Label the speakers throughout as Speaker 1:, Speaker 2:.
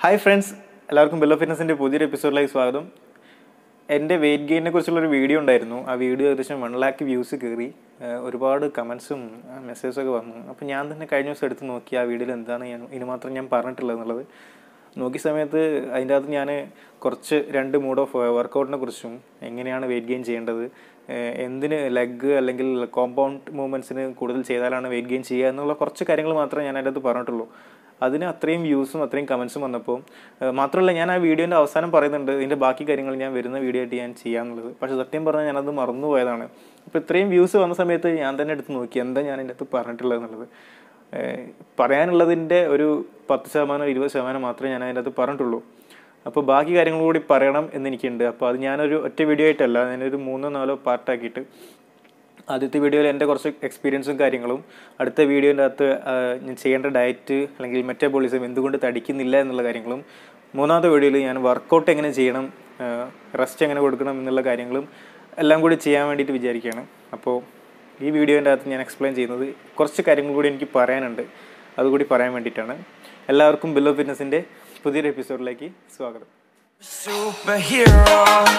Speaker 1: Hi friends എല്ലാവർക്കും ബെല്ലോ ഫിറ്റ്നസിൻ്റെ പുതിയൊരു എപ്പിസോഡിലേക്ക് സ്വാഗതം എൻ്റെ വെയിറ്റ് ഗെയിനെ കുറിച്ചുള്ളൊരു വീഡിയോ ഉണ്ടായിരുന്നു ആ വീഡിയോ ഏകദേശം വൺ ലാക്ക് വ്യൂസ് കയറി ഏഹ് ഒരുപാട് കമൻസും മെസ്സേജൊക്കെ വന്നു അപ്പോൾ ഞാൻ തന്നെ കഴിഞ്ഞ ദിവസം എടുത്ത് നോക്കി ആ വീഡിയോയിൽ എന്താണ് ഞാൻ ഇനി മാത്രം ഞാൻ പറഞ്ഞിട്ടുള്ളത് എന്നുള്ളത് നോക്കിയ സമയത്ത് അതിൻ്റെ അകത്ത് ഞാൻ കുറച്ച് രണ്ട് മൂഡ് ഓഫ് വർക്കൗട്ടിനെ കുറിച്ചും എങ്ങനെയാണ് വെയിറ്റ് ഗെയിൻ ചെയ്യേണ്ടത് ഏഹ് എന്തിന് ലെഗ് അല്ലെങ്കിൽ കോമ്പൗണ്ട് മൂവ്മെൻറ്റ്സിന് കൂടുതൽ ചെയ്താലാണ് വെയിറ്റ് ഗെയിൻ ചെയ്യുക എന്നുള്ള കുറച്ച് കാര്യങ്ങൾ മാത്രമേ ഞാൻ അതിൻ്റെ അകത്ത് പറഞ്ഞിട്ടുള്ളൂ അതിന് അത്രയും വ്യൂസും അത്രയും കമൻസും വന്നപ്പോൾ ഏഹ് മാത്രമല്ല ഞാൻ ആ വീഡിയോൻ്റെ അവസാനം പറയുന്നുണ്ട് ഇതിൻ്റെ ബാക്കി കാര്യങ്ങൾ ഞാൻ വരുന്ന വീഡിയോ ആയിട്ട് ഞാൻ ചെയ്യാന്നുള്ളത് പക്ഷേ സത്യം പറഞ്ഞാൽ ഞാനത് മറന്നുപോയതാണ് അപ്പോൾ ഇത്രയും വ്യൂസ് വന്ന സമയത്ത് ഞാൻ തന്നെ എടുത്ത് നോക്കി എന്താ ഞാൻ അതിൻ്റെ അകത്ത് പറഞ്ഞിട്ടുള്ളത് എന്നുള്ളത് ഏഹ് പറയാനുള്ളതിൻ്റെ ഒരു പത്ത് ശതമാനം ഇരുപത് ശതമാനം മാത്രമേ ഞാൻ അതിൻ്റെ അകത്ത് പറഞ്ഞിട്ടുള്ളൂ അപ്പോൾ ബാക്കി കാര്യങ്ങൾ കൂടി പറയണം എന്നെനിക്കുണ്ട് അപ്പോൾ അത് ഞാനൊരു ഒറ്റ വീഡിയോ ആയിട്ടല്ല ഞാനൊരു മൂന്നോ നാലോ പാർട്ടാക്കിയിട്ട് ആദ്യത്തെ വീഡിയോയിൽ എൻ്റെ കുറച്ച് എക്സ്പീരിയൻസും കാര്യങ്ങളും അടുത്ത വീഡിയോൻ്റെ അകത്ത് ആ, ഞാൻ ചെയ്യേണ്ട ഡയറ്റ് അല്ലെങ്കിൽ മെറ്റബോളിസം എന്തുകൊണ്ട് തടിക്കുന്നില്ല എന്നുള്ള കാര്യങ്ങളും മൂന്നാമത്തെ വീഡിയോയിൽ ഞാൻ വർക്കൗട്ട് എങ്ങനെ ചെയ്യണം റെസ്റ്റ് എങ്ങനെ കൊടുക്കണം എന്നുള്ള കാര്യങ്ങളും എല്ലാം കൂടി ചെയ്യാൻ വേണ്ടിയിട്ട് വിചാരിക്കുകയാണ് അപ്പോൾ ഈ വീഡിയോൻ്റെ അകത്ത് ഞാൻ എക്സ്പ്ലെയിൻ ചെയ്യുന്നത് കുറച്ച് കാര്യങ്ങൾ കൂടി എനിക്ക് പറയാനുണ്ട് അതുകൂടി പറയാൻ വേണ്ടിയിട്ടാണ് എല്ലാവർക്കും ബില്ലോ ഫിറ്റ്നസിൻ്റെ പുതിയൊരു എപ്പിസോഡിലേക്ക് സ്വാഗതം
Speaker 2: superhero.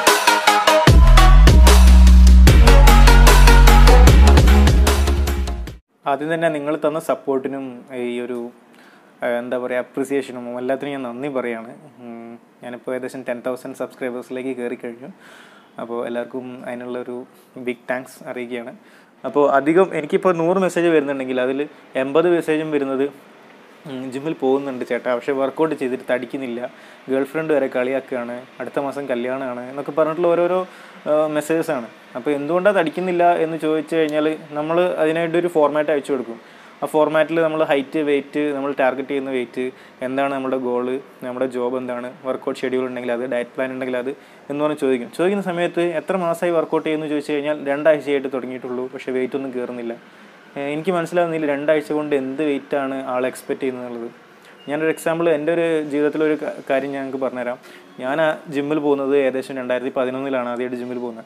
Speaker 1: ആദ്യം തന്നെ നിങ്ങൾ തന്ന സപ്പോർട്ടിനും ഈ ഒരു ആ, എന്താ പറയുക അപ്രിസിയേഷനും എല്ലാത്തിനും ഞാൻ നന്ദി പറയാണ് ഉം, ഞാനിപ്പോൾ ഏകദേശം ടെൻ തൗസൻഡ് സബ്സ്ക്രൈബേഴ്സിലേക്ക് കയറി കഴിഞ്ഞു അപ്പോൾ എല്ലാവർക്കും അതിനുള്ളൊരു ബിഗ് താങ്ക്സ് അറിയിക്കുകയാണ് അപ്പോൾ അധികം എനിക്കിപ്പോൾ നൂറ് മെസ്സേജ് വരുന്നുണ്ടെങ്കിൽ അതിൽ എൺപത് മെസ്സേജും വരുന്നത് ഉം, ജിമ്മിൽ പോകുന്നുണ്ട് ചേട്ടാ പക്ഷേ വർക്കൗട്ട് ചെയ്തിട്ട് തടിക്കുന്നില്ല ഗേൾ ഫ്രണ്ട് വരെ കളിയാക്കുകയാണ് അടുത്ത മാസം കല്യാണമാണ് എന്നൊക്കെ പറഞ്ഞിട്ടുള്ള ഓരോരോ മെസ്സേജസ് ആണ് അപ്പോൾ എന്തുകൊണ്ടാണ് തടിക്കുന്നില്ല എന്ന് ചോദിച്ചു കഴിഞ്ഞാൽ നമ്മൾ അതിനായിട്ട് ഒരു ഫോർമാറ്റ് അയച്ചു കൊടുക്കും ആ ഫോർമാറ്റിൽ നമ്മൾ ഹൈറ്റ് വെയിറ്റ് നമ്മൾ ടാർഗറ്റ് ചെയ്യുന്ന വെയിറ്റ് എന്താണ് നമ്മുടെ ഗോള് നമ്മുടെ ജോബ് എന്താണ് വർക്കൗട്ട് ഷെഡ്യൂൾ ഉണ്ടെങ്കിൽ അത് ഡയറ്റ് പ്ലാൻ ഉണ്ടെങ്കിൽ അത് എന്ന് പറഞ്ഞ് ചോദിക്കും ചോദിക്കുന്ന സമയത്ത് എത്ര മാസമായി വർക്കൗട്ട് ചെയ്യുന്നു ചോദിച്ചു കഴിഞ്ഞാൽ രണ്ടാഴ്ചയായിട്ട് തുടങ്ങിയിട്ടുള്ളൂ പക്ഷേ വെയിറ്റ് ഒന്നും കയറുന്നില്ല ഏഹ് എനിക്ക് മനസ്സിലാവുന്നില്ല രണ്ടാഴ്ച കൊണ്ട് എന്ത് വെയിറ്റ് ആണ് ആൾ എക്സ്പെക്ട് ചെയ്യുന്നത് എന്നുള്ളത് ഞാനൊരു എക്സാമ്പിൾ എൻ്റെ ഒരു ജീവിതത്തിലൊരു ക- കാര്യം ഞാൻ നിങ്ങൾക്ക് പറഞ്ഞുതരാം ഞാൻ ആ ജിമ്മിൽ പോകുന്നത് ഏകദേശം രണ്ടായിരത്തി പതിനൊന്നിലാണ് ആദ്യമായിട്ട് ജിമ്മിൽ പോകുന്നത്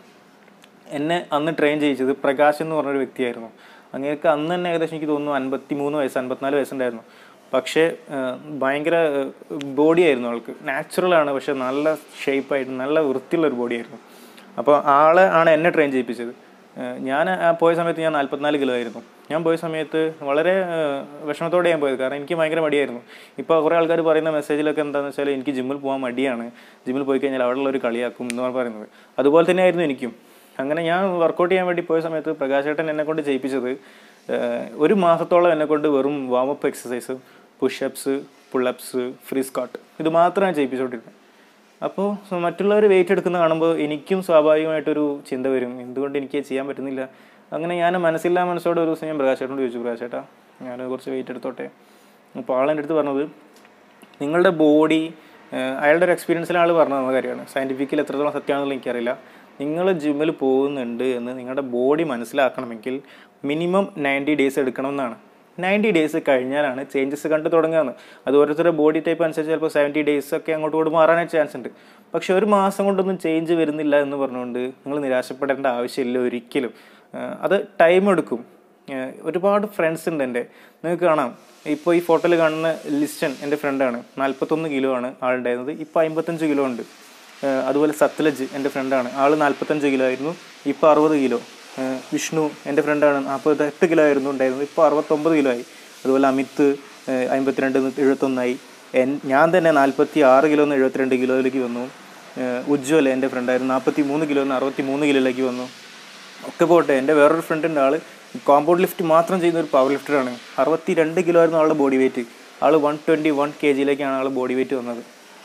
Speaker 1: എന്നെ അന്ന് ട്രെയിൻ ചെയ്യിച്ചത് പ്രകാശ് എന്ന് പറഞ്ഞൊരു വ്യക്തിയായിരുന്നു അങ്ങേക്ക് അന്ന് തന്നെ ഏകദേശം എനിക്ക് തോന്നുന്നു അൻപത്തി മൂന്ന് വയസ്സ് അൻപത്തിനാല് വയസ്സുണ്ടായിരുന്നു പക്ഷേ ഏഹ്, ഭയങ്കര ബോഡി ആയിരുന്നു ആൾക്ക് നാച്ചുറലാണ് പക്ഷെ നല്ല ഷേപ്പായിട്ട് നല്ല വൃത്തിയുള്ള ഒരു ബോഡി ആയിരുന്നു അപ്പോൾ ആളെ ആണ് എന്നെ ട്രെയിൻ ചെയ്യിപ്പിച്ചത് ഏഹ്, ഞാൻ ആ പോയ സമയത്ത് ഞാൻ നാൽപ്പത്തിനാല് കിലോ ആയിരുന്നു ഞാൻ പോയ സമയത്ത് വളരെ ഏഹ്, വിഷമത്തോടെ ഞാൻ പോയത് കാരണം എനിക്ക് ഭയങ്കര മടിയായിരുന്നു ഇപ്പോൾ കുറേ ആൾക്കാർ പറയുന്ന മെസ്സേജിലൊക്കെ എന്താണെന്ന് വെച്ചാൽ എനിക്ക് ജിമ്മിൽ പോകാൻ മടിയാണ് ജിമ്മിൽ പോയി കഴിഞ്ഞാൽ അവിടെയുള്ള ഒരു കളിയാക്കും എന്ന് പറയുന്നത് അതുപോലെ തന്നെയായിരുന്നു എനിക്കും അങ്ങനെ ഞാൻ വർക്കൗട്ട് ചെയ്യാൻ വേണ്ടി പോയ സമയത്ത് പ്രകാശേട്ടൻ എന്നെ കൊണ്ട് ചെയ്യിപ്പിച്ചത് ഏഹ്, ഒരു മാസത്തോളം എന്നെ കൊണ്ട് വെറും warm up exercise pushups pullups free squat ഇത് മാത്രമാണ് ചെയ്യിപ്പിച്ചുകൊണ്ടിരുന്നത് അപ്പോൾ മറ്റുള്ളവർ വെയിറ്റ് എടുക്കുന്ന കാണുമ്പോൾ എനിക്കും സ്വാഭാവികമായിട്ടൊരു ചിന്ത വരും എന്തുകൊണ്ട് എനിക്ക് ചെയ്യാൻ പറ്റുന്നില്ല അങ്ങനെ ഞാൻ മനസ്സില്ലാ മനസ്സോടെ ഒരു ദിവസം ഞാൻ പ്രകാശേട്ടനോട് ചോദിച്ചു പ്രകാശേട്ടാ ഞാൻ കുറച്ച് വെയിറ്റ് എടുത്തോട്ടെ അപ്പോൾ ആളെൻ്റെ അടുത്ത് പറഞ്ഞത് നിങ്ങളുടെ ബോഡി അയാളുടെ ഒരു എക്സ്പീരിയൻസിൽ ആൾ പറഞ്ഞു തന്ന കാര്യമാണ് സയൻറ്റിഫിക്കൽ എത്രത്തോളം സത്യമാണെന്നുള്ള എനിക്കറിയില്ല നിങ്ങൾ ജിമ്മിൽ പോകുന്നുണ്ട് എന്ന് നിങ്ങളുടെ ബോഡി മനസ്സിലാക്കണമെങ്കിൽ മിനിമം നയൻറ്റി ഡേയ്സ് എടുക്കണമെന്നാണ് നയൻറ്റി ഡേയ്സ് കഴിഞ്ഞാലാണ് ചേഞ്ചസ് കണ്ടു തുടങ്ങുകയെന്ന് അത് ഓരോരുത്തരുടെ ബോഡി ടൈപ്പ് അനുസരിച്ച് ചിലപ്പോൾ സെവൻറ്റി ഡേയ്സ് ഒക്കെ അങ്ങോട്ട് കൂടി മാറാനായിട്ട് ചാൻസ് ഉണ്ട് പക്ഷെ ഒരു മാസം കൊണ്ടൊന്നും ചേഞ്ച് വരുന്നില്ല എന്ന് പറഞ്ഞുകൊണ്ട് നിങ്ങൾ നിരാശപ്പെടേണ്ട ആവശ്യമില്ല ഒരിക്കലും ഏഹ് അത് ടൈം എടുക്കും ഏഹ് ഒരുപാട് ഫ്രണ്ട്സ് ഉണ്ട് എൻ്റെ നിങ്ങൾക്ക് കാണാം ഇപ്പോൾ ഈ ഫോട്ടോയിൽ കാണുന്ന ലിസ്റ്റൻ എൻ്റെ ഫ്രണ്ടാണ് നാൽപ്പത്തൊന്ന് കിലോ ആണ് ആളുണ്ടായിരുന്നത് ഇപ്പോൾ അമ്പത്തഞ്ച് കിലോ ഉണ്ട് ഏഹ് അതുപോലെ സത്ലജ് എൻ്റെ ഫ്രണ്ടാണ് ആൾ നാൽപ്പത്തഞ്ച് കിലോ ആയിരുന്നു ഇപ്പോൾ അറുപത് കിലോ ഏഹ് വിഷ്ണു എൻ്റെ ഫ്രണ്ടാണ് നാൽപ്പത്തെട്ട് കിലോ ആയിരുന്നു ഉണ്ടായിരുന്നത് ഇപ്പോൾ അറുപത്തൊമ്പത് കിലോ ആയി അതുപോലെ അമിത് ഏഹ് അമ്പത്തിരണ്ട് എഴുപത്തൊന്നായി എൻ ഞാൻ തന്നെ നാൽപ്പത്തി ആറ് കിലോ നിന്ന് എഴുപത്തിരണ്ട് കിലോയിലേക്ക് വന്നു ഏഹ് ഉജ്ജ്വൽ എൻ്റെ ഫ്രണ്ടായിരുന്നു നാൽപ്പത്തി മൂന്ന് കിലോ നിന്ന് അറുപത്തി മൂന്ന് കിലോയിലേക്ക് വന്നു ഒക്കെ പോട്ടെ എൻ്റെ വേറൊരു ഫ്രണ്ട് ഉണ്ട് ആള് കോമ്പൗണ്ട് ലിഫ്റ്റ് മാത്രം ചെയ്യുന്ന ഒരു പവർ ലിഫ്റ്ററാണ് അറുപത്തി രണ്ട് കിലോ ആയിരുന്നു ആളുടെ ബോഡി വെയിറ്റ് ആൾ വൺ ട്വൻറ്റി വൺ കെ ജിയിലേക്കാണ് ആൾ ബോഡി വെയിറ്റ് വന്നത്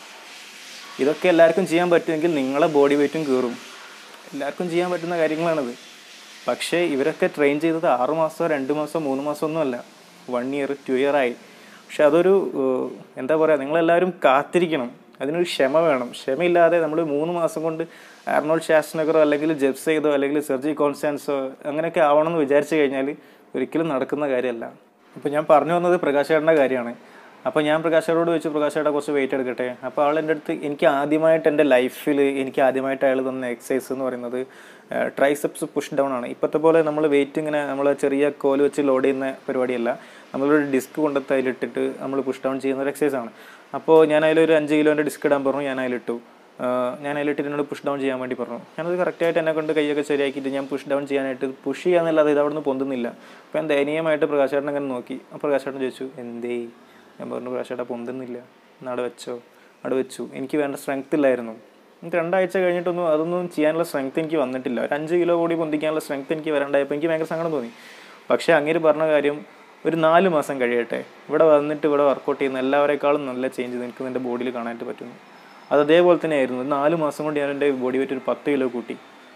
Speaker 1: ഇതൊക്കെ എല്ലാവർക്കും ചെയ്യാൻ പറ്റുമെങ്കിൽ നിങ്ങളെ ബോഡി വെയിറ്റും കയറും എല്ലാവർക്കും ചെയ്യാൻ പറ്റുന്ന കാര്യങ്ങളാണത് പക്ഷേ ഇവരൊക്കെ ട്രെയിൻ ചെയ്തത് ആറ് മാസമോ രണ്ട് മാസമോ മൂന്ന് മാസമോ ഒന്നുമല്ല വൺ ഇയർ ടു ഇയർ ആയി പക്ഷെ അതൊരു ഏഹ്, എന്താ പറയുക നിങ്ങളെല്ലാവരും കാത്തിരിക്കണം അതിനൊരു ക്ഷമ വേണം ക്ഷമയില്ലാതെ നമ്മൾ മൂന്ന് മാസം കൊണ്ട് ആർണോൾഡ് ഷാസ്നഗറോ അല്ലെങ്കിൽ ജെഫ് സെയ്തോ അല്ലെങ്കിൽ സെർജി കോൺസ്റ്റാൻസോ അങ്ങനെയൊക്കെ ആവണമെന്ന് വിചാരിച്ചു കഴിഞ്ഞാൽ ഒരിക്കലും നടക്കുന്ന കാര്യമല്ല അപ്പോൾ ഞാൻ പറഞ്ഞു വന്നത് പ്രകാശേട്ടൻ്റെ കാര്യമാണ് അപ്പോൾ ഞാൻ പ്രകാശോട് ചോദിച്ചു പ്രകാശേട്ടാ കുറച്ച് വെയിറ്റ് എടുക്കട്ടെ അപ്പോൾ ആൾ എൻ്റെ അടുത്ത് എനിക്ക് ആദ്യമായിട്ട് എൻ്റെ ലൈഫിൽ എനിക്ക് ആദ്യമായിട്ട് അയാൾ തന്ന എക്സസൈസ് എന്ന് പറയുന്നത് ട്രൈസെപ്സ് പുഷ് ഡൗൺ ആണ് ഇപ്പോഴത്തെ പോലെ നമ്മൾ വെയിറ്റ് ഇങ്ങനെ നമ്മൾ ചെറിയ കോല് വെച്ച് ലോഡ് ചെയ്യുന്ന പരിപാടിയല്ല നമ്മളൊരു ഡിസ്ക് കൊണ്ടെത്തി അതിലിട്ടിട്ട് നമ്മൾ പുഷ് ഡൗൺ ചെയ്യുന്ന ഒരു എക്സസൈസ് ആണ് അപ്പോൾ ഞാൻ അതിലൊരു അഞ്ച് കിലോൻ്റെ ഡിസ്ക് ഇടാൻ പറഞ്ഞു ഞാൻ അതിലിട്ടു ആഹ് ഞാൻ അതിലിട്ട് എന്നോട് പുഷ് ഡൗൺ ചെയ്യാൻ വേണ്ടി പറഞ്ഞു ഞാനത് കറക്റ്റായിട്ട് എന്നെ കൊണ്ട് കൈയൊക്കെ ശരിയാക്കിയിട്ട് ഞാൻ പുഷ് ഡൗൺ ചെയ്യാനായിട്ട് പുഷ് ചെയ്യാന്നല്ലാതെ ഇത് അവിടെ നിന്ന് പൊന്തുന്നില്ല അപ്പോൾ ഞാൻ ദയനീയമായിട്ട് പ്രകാശേട്ടൻ അങ്ങനെ നോക്കി അപ്പോൾ പ്രകാശേട്ടൻ ചോദിച്ചു എന്തേ ഞാൻ പറഞ്ഞു പ്രകാശേട്ടാ പൊന്തുന്നില്ല എന്നാ അവിടെ വെച്ചോ അവിടെ വെച്ചു എനിക്ക് വേണ്ട സ്ട്രെങ്ത് ഇല്ലായിരുന്നു എനിക്ക് രണ്ടാഴ്ച കഴിഞ്ഞിട്ടൊന്നും അതൊന്നും ചെയ്യാനുള്ള സ്ട്രെങ്ത് എനിക്ക് വന്നിട്ടില്ല ഒരു അഞ്ച് കിലോ കൂടി പൊന്തിക്കാനുള്ള സ്ട്രെങ്ത് എനിക്ക് വരണ്ടായപ്പോൾ എനിക്ക് ഭയങ്കര സങ്കടം തോന്നി പക്ഷേ അങ്ങേര് പറഞ്ഞ കാര്യം ഒരു നാല് മാസം കഴിയട്ടെ ഇവിടെ വന്നിട്ട് ഇവിടെ വർക്കൗട്ട് ചെയ്യുന്ന എല്ലാവരെക്കാളും നല്ല ചേഞ്ച് നിനക്ക് നിൻ്റെ ബോഡിയിൽ കാണാനായിട്ട് പറ്റുന്നു അത് അതേപോലെ തന്നെ ആയിരുന്നു ഒരു നാല് മാസം കൊണ്ട് ഞാൻ എൻ്റെ ബോഡി വെയിറ്റ് ഒരു പത്ത് കിലോ കൂട്ടി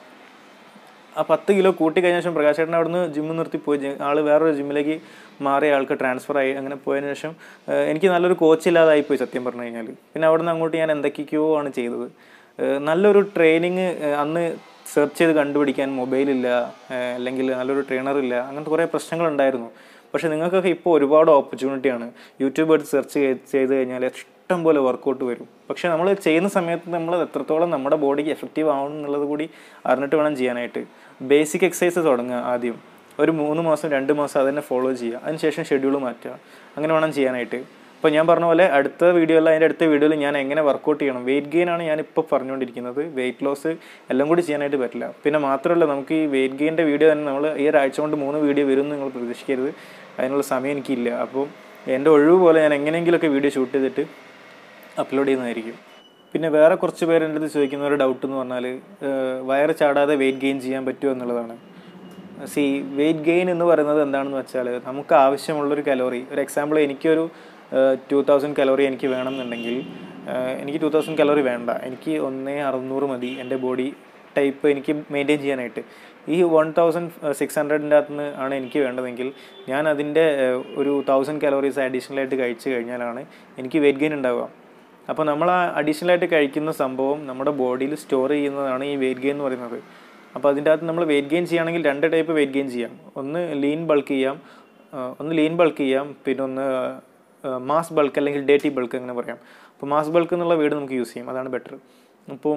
Speaker 1: ആ പത്ത് കിലോ കൂട്ടി കഴിഞ്ഞ ശേഷം പ്രകാശേട്ടൻ അവിടുന്ന് ജിമ്മ് നിർത്തി പോയി ജി- ആള് വേറൊരു ജിമ്മിലേക്ക് മാറിയ ആൾക്ക് ട്രാൻസ്ഫർ ആയി അങ്ങനെ പോയതിനു ശേഷം ഏഹ്, എനിക്ക് നല്ലൊരു കോച്ച് ഇല്ലാതായി പോയി സത്യം പറഞ്ഞു കഴിഞ്ഞാൽ പിന്നെ അവിടുന്ന് അങ്ങോട്ട് ഞാൻ എന്തൊക്കെയൊക്കെയോ ആണ് ചെയ്തത് ഏഹ്, നല്ലൊരു ട്രെയിനിങ് അന്ന് സെർച്ച് ചെയ്ത് കണ്ടുപിടിക്കാൻ മൊബൈലില്ല ഏഹ്, അല്ലെങ്കിൽ നല്ലൊരു ട്രെയിനർ ഇല്ല അങ്ങനത്തെ കുറേ പ്രശ്നങ്ങളുണ്ടായിരുന്നു പക്ഷെ നിങ്ങൾക്കൊക്കെ ഇപ്പോൾ ഒരുപാട് ഓപ്പർച്യൂണിറ്റിയാണ് യൂട്യൂബ് എടുത്ത് സെർച്ച് ചെയ്ത് കഴിഞ്ഞാൽ ഇഷ്ടം പോലെ വർക്കൗട്ട് വരും പക്ഷെ നമ്മൾ ചെയ്യുന്ന സമയത്ത് നമ്മൾ എത്രത്തോളം നമ്മുടെ ബോഡിക്ക് എഫക്റ്റീവ് ആവണം എന്നുള്ളത് കൂടി അറിഞ്ഞിട്ട് വേണം ചെയ്യാനായിട്ട് ബേസിക് എക്സസൈസ് തുടങ്ങുക ആദ്യം ഒരു മൂന്ന് മാസം രണ്ട് മാസം അതിനെ ഫോളോ ചെയ്യുക അതിനുശേഷം ഷെഡ്യൂൾ മാറ്റുക അങ്ങനെ വേണം ചെയ്യാനായിട്ട് അപ്പോൾ ഞാൻ പറഞ്ഞ പോലെ അടുത്ത വീഡിയോയിൽ അതിൻ്റെ അടുത്ത വീഡിയോയിൽ ഞാൻ എങ്ങനെ വർക്കൗട്ട് ചെയ്യണം വെയിറ്റ് ഗെയിൻ ആണ് ഞാൻ ഇപ്പോൾ പറഞ്ഞുകൊണ്ടിരിക്കുന്നത് വെയിറ്റ് ലോസ് എല്ലാം കൂടി ചെയ്യാനായിട്ട് പറ്റില്ല പിന്നെ മാത്രമല്ല നമുക്ക് ഈ വെയിറ്റ് ഗെയിൻ്റെ വീഡിയോ തന്നെ നമ്മൾ ഈ ഒരാഴ്ച കൊണ്ട് മൂന്ന് വീഡിയോ വരും എന്ന് നിങ്ങൾ പ്രതീക്ഷിക്കരുത് അതിനുള്ള സമയം എനിക്കില്ല അപ്പോൾ എൻ്റെ ഒഴിവ് പോലെ ഞാൻ എങ്ങനെയെങ്കിലുമൊക്കെ വീഡിയോ ഷൂട്ട് ചെയ്തിട്ട് അപ്ലോഡ് ചെയ്യുന്നതായിരിക്കും പിന്നെ വേറെ കുറച്ച് പേര് എൻ്റെ അടുത്ത് ചോദിക്കുന്ന ഒരു ഡൗട്ട് എന്ന് പറഞ്ഞാൽ വയറ് ചാടാതെ വെയിറ്റ് ഗെയിൻ ചെയ്യാൻ പറ്റുമോ എന്നുള്ളതാണ് സി വെയിറ്റ് ഗെയിൻ എന്ന് പറയുന്നത് എന്താണെന്ന് വെച്ചാൽ നമുക്ക് ആവശ്യമുള്ളൊരു കലോറി ഒരു എക്സാമ്പിൾ എനിക്കൊരു ടു തൗസൻഡ് കലോറി എനിക്ക് വേണമെന്നുണ്ടെങ്കിൽ ഏഹ്, എനിക്ക് ടു തൗസൻഡ് കലോറി വേണ്ട എനിക്ക് ഒന്നേ അറുന്നൂറ് മതി എൻ്റെ ബോഡി ടൈപ്പ് എനിക്ക് മെയിൻറ്റെയിൻ ചെയ്യാനായിട്ട് ഈ വൺ തൗസൻഡ് സിക്സ് ഹൺഡ്രഡിൻ്റെ അകത്ത് നിന്ന് ആണ് എനിക്ക് വേണ്ടതെങ്കിൽ ഞാൻ അതിൻ്റെ ഏഹ്, ഒരു തൗസൻഡ് കലോറീസ് അഡീഷണൽ ആയിട്ട് കഴിച്ചു കഴിഞ്ഞാലാണ് എനിക്ക് വെയിറ്റ് ഗെയിൻ ഉണ്ടാവുക അപ്പോൾ നമ്മൾ ആ അഡീഷണൽ ആയിട്ട് കഴിക്കുന്ന സംഭവം നമ്മുടെ ബോഡിയിൽ സ്റ്റോർ ചെയ്യുന്നതാണ് ഈ വെയിറ്റ് ഗെയിൻ എന്ന് പറയുന്നത് അപ്പോൾ അതിൻ്റെ അകത്ത് നമ്മൾ വെയിറ്റ് ഗെയിൻ ചെയ്യുകയാണെങ്കിൽ രണ്ട് ടൈപ്പ് വെയിറ്റ് ഗെയിൻ ചെയ്യാം ഒന്ന് ലീൻ ബൾക്ക് ചെയ്യാം ആ, ഒന്ന് ലീൻ ബൾക്ക് ചെയ്യാം പിന്നെ ഒന്ന് മാസ് ബൾക്ക് അല്ലെങ്കിൽ ഡേറ്റി ബൾക്ക് അങ്ങനെ പറയാം അപ്പോൾ മാസ് ബൾക്ക് എന്നുള്ള വേർഡ് നമുക്ക് യൂസ് ചെയ്യും അതാണ് ബെറ്റർ അപ്പോൾ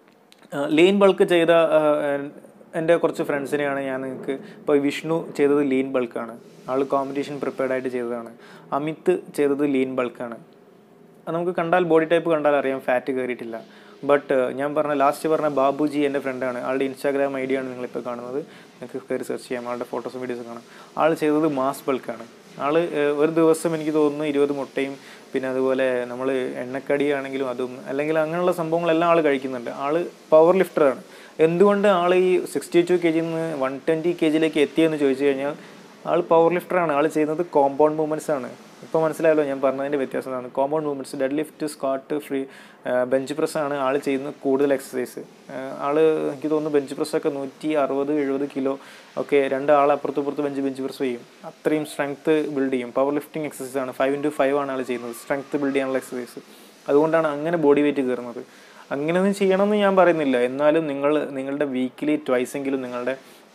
Speaker 1: ലീൻ ബൾക്ക് ചെയ്ത ആ, എൻ്റെ കുറച്ച് ഫ്രണ്ട്സിനെയാണ് ഞാൻ നിങ്ങൾക്ക് ഇപ്പോൾ വിഷ്ണു ചെയ്തത് ലീൻ ബൾക്കാണ് ആൾ കോമ്പറ്റീഷൻ പ്രിപ്പയർഡ് ആയിട്ട് ചെയ്തതാണ് അമിത് ചെയ്തത് ലീൻ ബൾക്കാണ് അത് നമുക്ക് കണ്ടാൽ ബോഡി ടൈപ്പ് കണ്ടാൽ അറിയാം ഫാറ്റ് കയറിയിട്ടില്ല ബട്ട് ഞാൻ പറഞ്ഞ ലാസ്റ്റ് പറഞ്ഞ ബാബുജി എൻ്റെ ഫ്രണ്ടാണ് ആളുടെ ഇൻസ്റ്റാഗ്രാം ഐ ഡി ആണ് നിങ്ങളിപ്പോൾ കാണുന്നത് നിങ്ങൾക്ക് കയറി സെർച്ച് ചെയ്യാം ആളുടെ ഫോട്ടോസും വീഡിയോസും കാണാം ആൾ ചെയ്തത് മാസ് ബൾക്കാണ് ആൾ ഒരു ദിവസം എനിക്ക് തോന്നുന്നു ഇരുപത് മുട്ടയും പിന്നെ അതുപോലെ നമ്മൾ എണ്ണക്കടി ആണെങ്കിലും അതും അല്ലെങ്കിൽ അങ്ങനെയുള്ള സംഭവങ്ങളെല്ലാം ആൾ കഴിക്കുന്നുണ്ട് ആൾ പവർ ലിഫ്റ്ററാണ് എന്തുകൊണ്ട് ആൾ ഈ സിക്സ്റ്റി ടു കെ ജിയിൽ നിന്ന് വൺ ട്വൻറ്റി കെ ജിയിലേക്ക് എത്തിയെന്ന് ചോദിച്ചു കഴിഞ്ഞാൽ ആൾ പവർ ലിഫ്റ്ററാണ് ആൾ ചെയ്യുന്നത് കോമ്പൗണ്ട് മൂവ്മെൻറ്റ്സ് ആണ് ഇപ്പോൾ മനസ്സിലായല്ലോ ഞാൻ പറഞ്ഞതിൻ്റെ വ്യത്യാസം എന്താണ് compound movements deadlift squat free bench press ആണ് ആൾ ചെയ്യുന്ന കൂടുതൽ എക്സസൈസ് ആൾ എനിക്ക് തോന്നുന്നു ബെഞ്ച് പ്രസ്സൊക്കെ നൂറ്റി അറുപത് എഴുപത് കിലോ ഒക്കെ രണ്ട് ആൾ അപ്പുറത്ത് ഇപ്പുറത്ത് ബെഞ്ച് ബെഞ്ച് പ്രസ് ചെയ്യും അത്രയും സ്ട്രെങ്ത് ബിൽഡ് ചെയ്യും പവർ ലിഫ്റ്റിംഗ് എക്സസൈസ് ആണ് ഫൈവ് ഇൻറ്റു ഫൈവ് ആണ് ആൾ ചെയ്യുന്നത് സ്ട്രെങ്ത് ബിൽഡ് ചെയ്യാനുള്ള എക്സസൈസ് അതുകൊണ്ടാണ് അങ്ങനെ ബോഡി വെയിറ്റ് കയറുന്നത് അങ്ങനെയൊന്നും ചെയ്യണമെന്ന് ഞാൻ പറയുന്നില്ല എന്നാലും നിങ്ങൾ നിങ്ങളുടെ വീക്കിലി ട്വൈസ് എങ്കിലും നിങ്ങളുടെ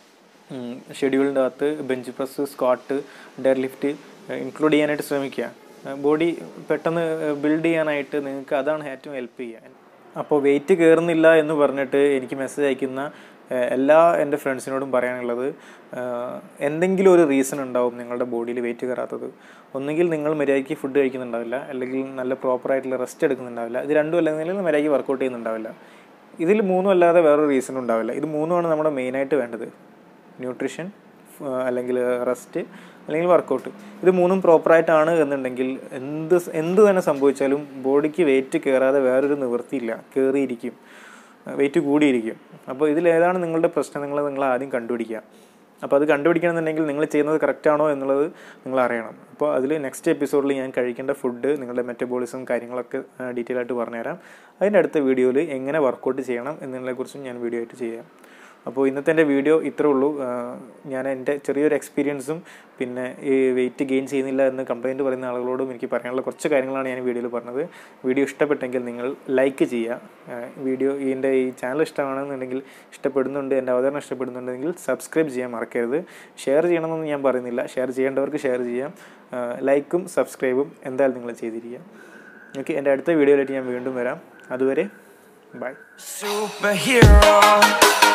Speaker 1: ഷെഡ്യൂളിൻ്റെ അകത്ത് bench press squat deadlift include ചെയ്യാനായിട്ട് ശ്രമിക്കുക ബോഡി പെട്ടെന്ന് ബിൽഡ് ചെയ്യാനായിട്ട് നിങ്ങൾക്ക് അതാണ് ഏറ്റവും ഹെൽപ്പ് ചെയ്യുക അപ്പോൾ വെയിറ്റ് കയറുന്നില്ല എന്ന് പറഞ്ഞിട്ട് എനിക്ക് മെസ്സേജ് അയക്കുന്ന ഏഹ്, എല്ലാ എൻ്റെ ഫ്രണ്ട്സിനോടും പറയാനുള്ളത് ഏഹ്, എന്തെങ്കിലും ഒരു റീസൺ ഉണ്ടാവും നിങ്ങളുടെ ബോഡിയിൽ വെയിറ്റ് കയറാത്തത് ഒന്നുകിൽ നിങ്ങൾ മര്യാദയ്ക്ക് ഫുഡ് കഴിക്കുന്നുണ്ടാവില്ല അല്ലെങ്കിൽ നല്ല പ്രോപ്പറായിട്ടുള്ള റെസ്റ്റ് എടുക്കുന്നുണ്ടാവില്ല ഇത് രണ്ടും അല്ലെങ്കിൽ മര്യാദയ്ക്ക് വർക്കൗട്ട് ചെയ്യുന്നുണ്ടാവില്ല ഇതിൽ മൂന്നും അല്ലാതെ വേറൊരു റീസൺ ഉണ്ടാവില്ല ഇത് മൂന്നുമാണ് നമ്മുടെ മെയിനായിട്ട് വേണ്ടത് ന്യൂട്രീഷൻ അല്ലെങ്കിൽ റെസ്റ്റ് അല്ലെങ്കിൽ വർക്കൗട്ട് ഇത് മൂന്നും പ്രോപ്പറായിട്ടാണ് എന്നുണ്ടെങ്കിൽ എന്ത് സ് എന്ത് തന്നെ സംഭവിച്ചാലും ബോഡിക്ക് വെയിറ്റ് കയറാതെ വേറൊരു നിവൃത്തിയില്ല കയറിയിരിക്കും വെയിറ്റ് കൂടിയിരിക്കും അപ്പോൾ ഇതിലേതാണ് നിങ്ങളുടെ പ്രശ്നം നിങ്ങൾ നിങ്ങൾ ആദ്യം കണ്ടുപിടിക്കുക അപ്പോൾ അത് കണ്ടുപിടിക്കണമെന്നുണ്ടെങ്കിൽ നിങ്ങൾ ചെയ്യുന്നത് കറക്റ്റാണോ എന്നുള്ളത് നിങ്ങൾ അറിയണം അപ്പോൾ അതിൽ നെക്സ്റ്റ് എപ്പിസോഡിൽ ഞാൻ കഴിക്കേണ്ട ഫുഡ് നിങ്ങളുടെ മെറ്റബോളിസം കാര്യങ്ങളൊക്കെ ഡീറ്റെയിൽ ആയിട്ട് പറഞ്ഞുതരാം അതിൻ്റെ അടുത്ത വീഡിയോയിൽ എങ്ങനെ വർക്കൗട്ട് ചെയ്യണം എന്നതിനെക്കുറിച്ചും ഞാൻ വീഡിയോ ആയിട്ട് ചെയ്യാം അപ്പോൾ ഇന്നത്തെ എൻ്റെ വീഡിയോ ഇത്രേ ഉള്ളൂ ആ, ഞാൻ എൻ്റെ ചെറിയൊരു എക്സ്പീരിയൻസും പിന്നെ ഈ വെയിറ്റ് ഗെയിൻ ചെയ്യുന്നില്ല എന്ന് കംപ്ലയിൻറ്റ് പറയുന്ന ആളുകളോടും എനിക്ക് പറയാനുള്ള കുറച്ച് കാര്യങ്ങളാണ് ഞാൻ വീഡിയോയിൽ പറഞ്ഞത് വീഡിയോ ഇഷ്ടപ്പെട്ടെങ്കിൽ നിങ്ങൾ ലൈക്ക് ചെയ്യുക ആ, വീഡിയോ എൻ്റെ ഈ ചാനൽ ഇഷ്ടമാണെന്നുണ്ടെങ്കിൽ ഇഷ്ടപ്പെടുന്നുണ്ട് എൻ്റെ അവതരണം ഇഷ്ടപ്പെടുന്നുണ്ടെങ്കിൽ സബ്സ്ക്രൈബ് ചെയ്യാൻ മറക്കരുത് ഷെയർ ചെയ്യണമെന്നൊന്നും ഞാൻ പറയുന്നില്ല ഷെയർ ചെയ്യേണ്ടവർക്ക് ഷെയർ ചെയ്യാം ആ, ലൈക്കും സബ്സ്ക്രൈബും എന്തായാലും നിങ്ങൾ ചെയ്തിരിക്കുക ഓക്കെ എൻ്റെ അടുത്ത വീഡിയോയിലായിട്ട് ഞാൻ വീണ്ടും വരാം അതുവരെ ബൈ
Speaker 2: Superhero.